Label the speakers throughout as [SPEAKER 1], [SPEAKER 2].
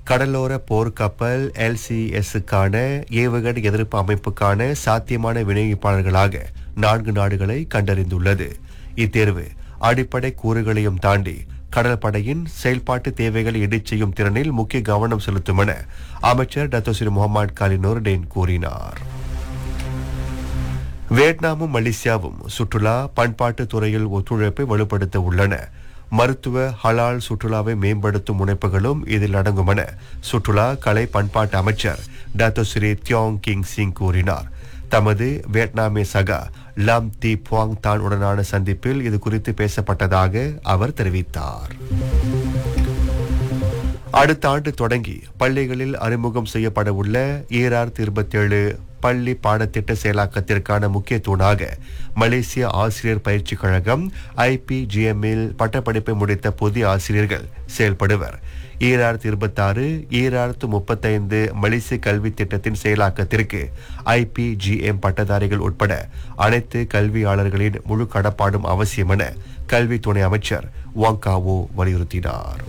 [SPEAKER 1] கடலோர போர்க்கப்பல் எல்சிஎஸ்ஸுக்கான ஏவுகணை எதிர்ப்பு அமைப்புக்கான சாத்தியமான விநியோகிப்பாளர்களாக நான்கு நாடுகளை கண்டறிந்துள்ளது இத்தேர்வு அடிப்படை கூறுகளையும் தாண்டி கடல் படையின் செயல்பாட்டு தேவைகளை இடிச் செய்யும் திறனில் முக்கிய கவனம் செலுத்தும் என அமைச்சர் டத்தோசிரி முகமது காலினோர் டென் கூறினார் வியட்நாமும் மலேசியாவும் சுற்றுலா பண்பாட்டு துறையில் ஒத்துழைப்பை வலுப்படுத்த உள்ளன மருத்துவ ஹலால் சுற்றுலாவை மேம்படுத்தும் முனைப்புகளும் இதில் அடங்கும் என சுற்றுலா கலை பண்பாட்டு அமைச்சர் டாக்டர் ஸ்ரீ தியோங் கிங் சிங் கூறினார் தமது வியட்நாமிய சகா லாம் தி புவாங் தான் உடனான சந்திப்பில் இது குறித்து பேசப்பட்டதாக அவர் தெரிவித்தார் அடுத்த ஆண்டு தொடங்கி பள்ளிகளில் அறிமுகம் செய்யப்பட உள்ள ஈராயிரத்தி இருபத்தேழு பள்ளி பாடத்திட்ட செயலாக்கத்திற்கான முக்கிய தூணாக மலேசிய ஆசிரியர் பயிற்சி கழகம் ஐபிஜிஎம்மில் பட்டப்படிப்பை முடித்த புதிய ஆசிரியர்கள் செயல்படுவர் ஈராயிரத்தி இருபத்தாறு ஈராயிரத்து முப்பத்தைந்து மலேசிய கல்வி திட்டத்தின் செயலாக்கத்திற்கு ஐபிஜிஎம் பட்டதாரிகள் உட்பட அனைத்து கல்வியாளர்களின் முழு கடப்பாடும் அவசியம் என கல்வி துணை அமைச்சர் வாங்காவோ வலியுறுத்தினார்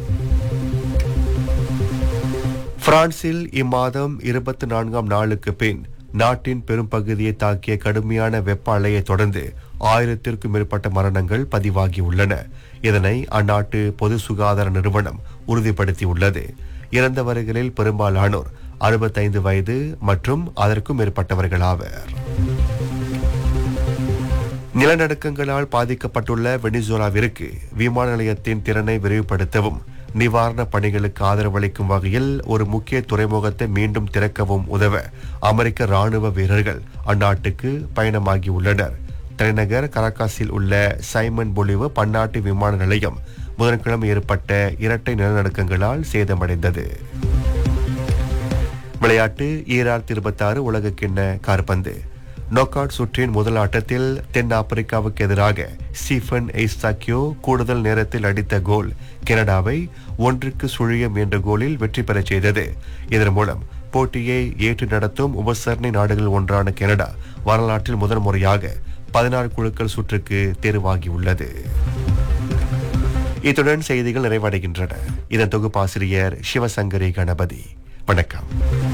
[SPEAKER 1] பிரான்சில் இம்மாதம் இருபத்தி நான்காம் நாளுக்கு பின் நாட்டின் பெரும்பகுதியை தாக்கிய கடுமையான வெப்ப அலையை தொடர்ந்து ஆயிரத்திற்கும் மேற்பட்ட மரணங்கள் பதிவாகியுள்ளன இதனை அந்நாட்டு பொது சுகாதார நிறுவனம் உறுதிப்படுத்தியுள்ளது இறந்தவர்களில் பெரும்பாலானோர் அறுபத்தைந்து வயது மற்றும் அதற்கும் மேற்பட்டவர்களாவர் நிலநடுக்கங்களால் பாதிக்கப்பட்டுள்ள வெனிசுலாவிற்கு விமான நிலையத்தின் திறனை விரிவுபடுத்தவும் நிவாரண பணிகளுக்கு ஆதரவளிக்கும் வகையில் ஒரு முக்கிய துறைமுகத்தை மீண்டும் திறக்கவும் உதவ அமெரிக்க ராணுவ வீரர்கள் அந்நாட்டுக்கு பயணமாகியுள்ளனர் தலைநகர் கரகாசில் உள்ள சைமன் பொலிவு பன்னாட்டு விமான நிலையம் புதன்கிழமை ஏற்பட்ட இரட்டை நிலநடுக்கங்களால் சேதமடைந்தது விளையாட்டு ஈராயிரத்தி இருபத்தாறு உலக கிண்ண கார்பந்து நொக் அவுட் சுற்றின் முதல் ஆட்டத்தில் தென் ஆப்பிரிக்காவுக்கு எதிராக ஸ்டீஃபன் எய்ஸ்டாக்கியோ கூடுதல் நேரத்தில் அடித்த கோல் கனடாவை ஒன்றுக்கு சுழியம் என்ற கோலில் வெற்றி பெறச் செய்தது இதன் மூலம் போட்டியை ஏற்று நடத்தும் உபசரணை நாடுகள் ஒன்றான கனடா வரலாற்றில் முதல் முறையாக பதினாறு குழுக்கள் சுற்றுக்கு தேர்வாகியுள்ளது இத்துடன் செய்திகள் நிறைவடைகின்றன இதன் தொகுப்பாசிரியர் சிவசங்கரி கணபதி வணக்கம்